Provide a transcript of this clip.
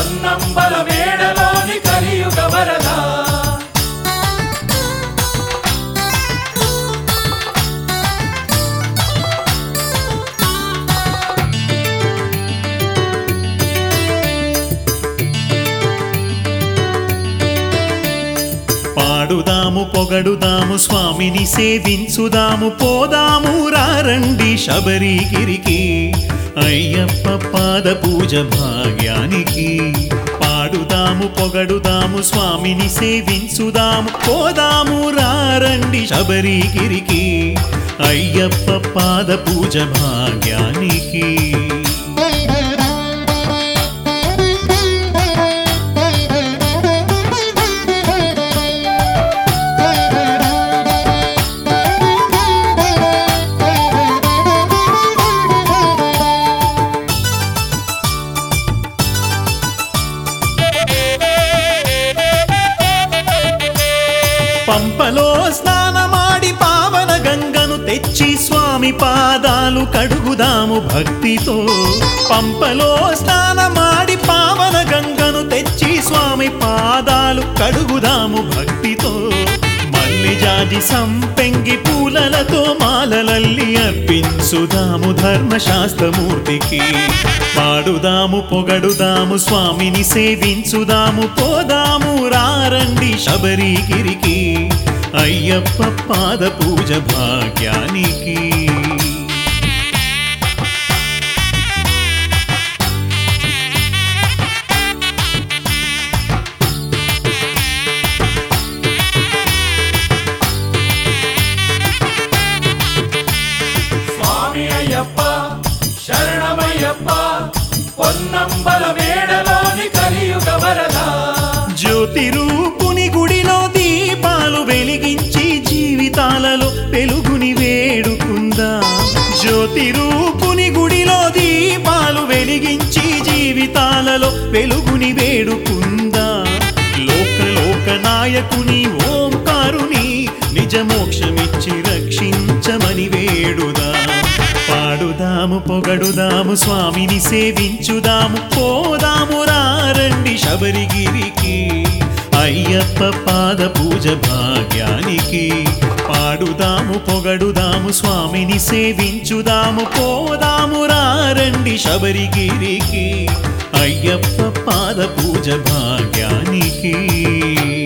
పొన్నంబల మేడలోని కలియుగ వరదా పాడుదాము పొగడుదాము స్వామిని సేవించుదాము పోదాము రారండి శబరిగిరికి అయ్యప్ప పాద పూజ భాగ్యానికి పాడుదాము పొగడుదాము స్వామిని సేవించుదాము పోదాము రారండి శబరిగిరికి అయ్యప్ప పాద పూజ భాగ్యానికి పంపలో స్నానమాడి పావన గంగను తెచ్చి స్వామి పాదాలు కడుగుదాము భక్తితో పంపలో స్నానమాడి పావన గంగను తెచ్చి స్వామి పాదాలు కడుగుదాము భక్తితో మల్లి జాజి సంపెంగి పూలలతో మాలలల్లి అర్పించుదాము ధర్మశాస్త్రమూర్తికి పాడుదాము పొగడుదాము స్వామిని సేవించుదాము పోదాము రారండి శబరిగిరికి అయ్యప్ప పాద పూజ భాగ్యానికి స్వామి అయ్యప్ప శరణమయ్యప్ప పొన్నంబల మేడలోని కలియుగ వరదా జ్యోతి రూపుని గుడిలో దీపాలు వెలిగించి జీవితాలలో వెలుగుని వేడుకుందా జ్యోతి రూపుని గుడిలో దీపాలు వెలిగించి జీవితాలలో వెలుగుని వేడుకుందా లోక లోక నాయకుని ఓంకారుని నిజ మోక్షమిచ్చి రక్షించమని వేడుదా పాడుదాము పొగడుదాము స్వామిని సేవించుదాము పోదాము రారండి శబరిగిరికి అయ్యప్ప పాద పూజ భాగ్యానికి పాడుదాము పొగడుదాము స్వామిని సేవించుదాము పోదాము రారండి శబరిగిరికి అయ్యప్ప పాద పూజ భాగ్యానికి